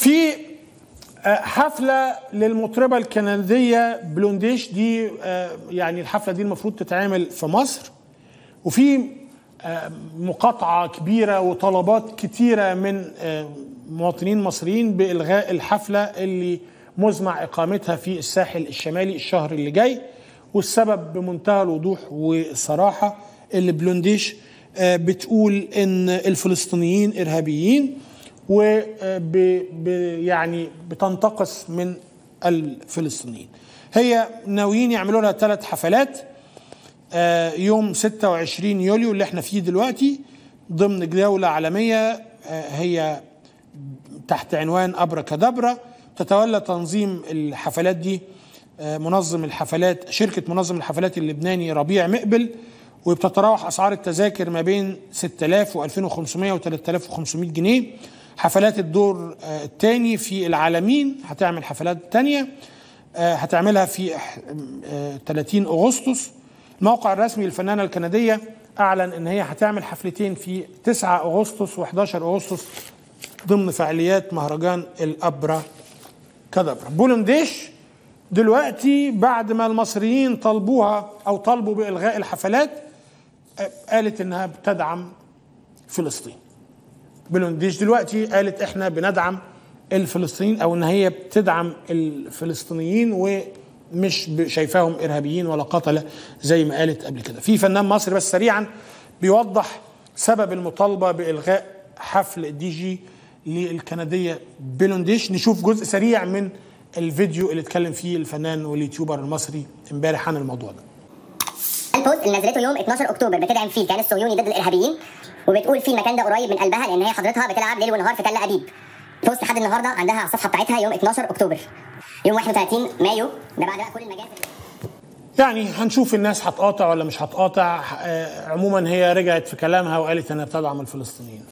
في آه، حفلة للمطربة الكندية بلونديش دي آه، يعني الحفلة دي المفروض تتعمل في مصر وفي آه، مقاطعة كبيرة وطلبات كتيرة من آه، مواطنين مصريين بإلغاء الحفلة اللي مزمع إقامتها في الساحل الشمالي الشهر اللي جاي والسبب بمنتهى الوضوح والصراحة اللي بلونديش آه، بتقول إن الفلسطينيين إرهابيين و ب- ب- يعني بتنتقص من الفلسطينيين هي ناويين يعملوا لها ثلاث حفلات آه، يوم 26 يوليو اللي احنا فيه دلوقتي ضمن جولة عالمية آه، هي تحت عنوان أبرا كدبرا تتولى تنظيم الحفلات دي آه، منظم الحفلات شركة منظم الحفلات اللبناني ربيع مقبل وبتتراوح أسعار التذاكر ما بين 6000 و 2500 و 3500 جنيه حفلات الدور آه، الثاني في العالمين هتعمل حفلات تانية آه، هتعملها في آه، 30 أغسطس الموقع الرسمي للفنانة الكندية أعلن أن هي هتعمل حفلتين في 9 أغسطس و11 أغسطس ضمن فعاليات مهرجان الأبرا كدبرا بولنديش دلوقتي بعد ما المصريين طلبوها أو طلبوا بإلغاء الحفلات آه، قالت إنها بتدعم فلسطين بلونديش دلوقتي قالت احنا بندعم الفلسطينيين او ان هي بتدعم الفلسطينيين ومش ب- شايفاهم ارهابيين ولا قتله زي ما قالت قبل كده. في فنان مصري بس سريعا بيوضح سبب المطالبه بالغاء حفل الدي جي للكنديه بلونديش نشوف جزء سريع من الفيديو اللي اتكلم فيه الفنان واليوتيوبر المصري امبارح عن الموضوع ده. البوست اللي نزلته يوم 12 اكتوبر بتدعم فيه الكيان الصهيوني ضد الارهابيين وبتقول فيه المكان ده قريب من قلبها لان هي حضرتها بتلعب ليل ونهار في تل ابيب بوست لحد النهارده عندها على الصفحه بتاعتها يوم 12 اكتوبر يوم 31 مايو ده بعد بقى كل المجازر يعني هنشوف الناس هتقاطع ولا مش هتقاطع آه، عموما هي رجعت في كلامها وقالت انها بتدعم الفلسطينيين